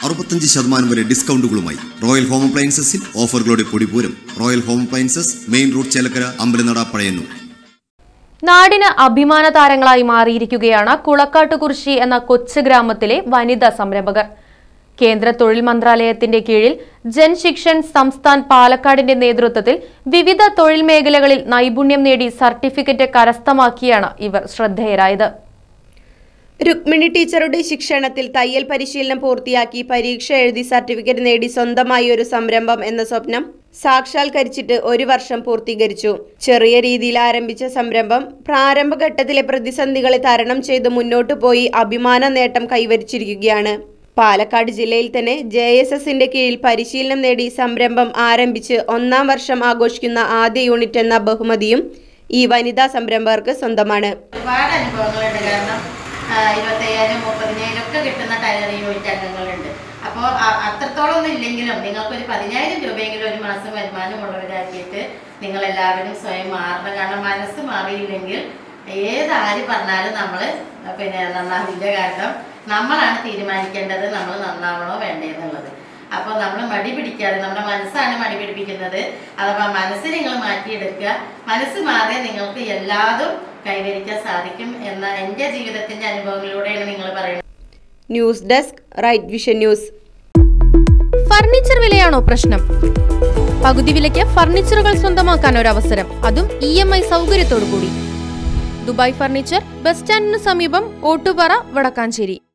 അറുപത്തഞ്ച് ശതമാനം വരെ ഡിസ്കൗണ്ടുകളുമായി റോയൽ ഹോം അപ്ലയൻസസിൽ ഓഫറുകളുടെ പൊടിപൂരം Royal Home Appliances main road Chelakkara അമ്പലനട പഴയന്നൂർ നാടിന് അഭിമാന താരങ്ങളായി മാറിയിരിക്കുകയാണ് കുളക്കാട്ടുകുറിശി എന്ന കൊച്ചു ഗ്രാമത്തിലെ വനിതാ സംരംഭകർ കേന്ദ്ര തൊഴിൽ മന്ത്രാലയത്തിന്റെ കീഴിൽ ജൻശിക്ഷൻ സംസ്ഥാൻ പാലക്കാടിന്റെ നേതൃത്വത്തിൽ വിവിധ തൊഴിൽ മേഖലകളിൽ നൈപുണ്യം നേടി സർട്ടിഫിക്കറ്റ് കരസ്ഥമാക്കിയാണ് ഇവർ ശ്രദ്ധേയരായത് രുക്മിണി ടീച്ചറുടെ ശിക്ഷണത്തിൽ തയ്യൽ പരിശീലനം പൂർത്തിയാക്കി പരീക്ഷ എഴുതി സർട്ടിഫിക്കറ്റ് നേടി സ്വന്തമായി ഒരു സംരംഭം എന്ന സ്വപ്നം സാക്ഷാത്കരിച്ചിട്ട് ഒരു വർഷം പൂർത്തീകരിച്ചു ചെറിയ രീതിയിൽ ആരംഭിച്ച സംരംഭം പ്രാരംഭഘട്ടത്തിലെ പ്രതിസന്ധികളെ തരണം ചെയ്ത് മുന്നോട്ടു പോയി അഭിമാന നേട്ടം കൈവരിച്ചിരിക്കുകയാണ് പാലക്കാട് ജില്ലയിൽ തന്നെ ജെ എസ് എസിന്റെ കീഴിൽ പരിശീലനം നേടി സംരംഭം ആരംഭിച്ച് ഒന്നാം വർഷം ആഘോഷിക്കുന്ന ആദ്യ യൂണിറ്റ് എന്ന ബഹുമതിയും ഈ വനിതാ സംരംഭകർക്ക് സ്വന്തമാണ് ഒരുപാട് അനുഭവങ്ങളുണ്ട് കാരണം ആ, ഇരുപത്തയ്യായിരം മുപ്പതിനായിരം ഒക്കെ കിട്ടുന്ന ടൈലർ യൂണിറ്റ് അംഗങ്ങളുണ്ട് അപ്പോൾ അത്രത്തോളം ഒന്നും ഇല്ലെങ്കിലും നിങ്ങൾക്കൊരു പതിനായിരം രൂപയെങ്കിലും ഒരു മാസം വരുമാനമുള്ളവരാക്കിയിട്ട് നിങ്ങൾ എല്ലാവരും സ്വയം മാറണം കാരണം മനസ്സ് മാറിയില്ലെങ്കിൽ ഏതാര് പറഞ്ഞാലും നമ്മൾ പിന്നെ നന്നാവില്ല കാരണം നമ്മളാണ് തീരുമാനിക്കേണ്ടത് നമ്മൾ നന്നാവണോ വേണ്ടേ എന്നുള്ളത് അപ്പോൾ നമ്മൾ മടി പിടിക്കാതെ നമ്മുടെ മനസ്സാണ് മടി പിടിപ്പിക്കുന്നത് അഥവാ മനസ്സ് നിങ്ങൾ മാറ്റിയെടുക്കുക മനസ്സ് മാറിയാൽ നിങ്ങൾക്ക് എല്ലാതും കൈവരിക്കാൻ സാധിക്കും എന്ന എൻ്റെ ജീവിതത്തിൻ്റെ അനുഭവങ്ങളിലൂടെയാണ് നിങ്ങൾ പറയുന്നത് news desk Right Vision news furniture വിലയാണോ പ്രശ്നം പകുതി വിലയ്ക്ക് ഫർണിച്ചറുകൾ സ്വന്തമാക്കാൻ ഒരു അവസരം അതും ഇ എം ഐ സൗകര്യത്തോടു കൂടി ദുബായ് ഫർണിച്ചർ ബസ് സ്റ്റാൻഡിന് സമീപം ഓട്ടുപാറ വടക്കാഞ്ചേരി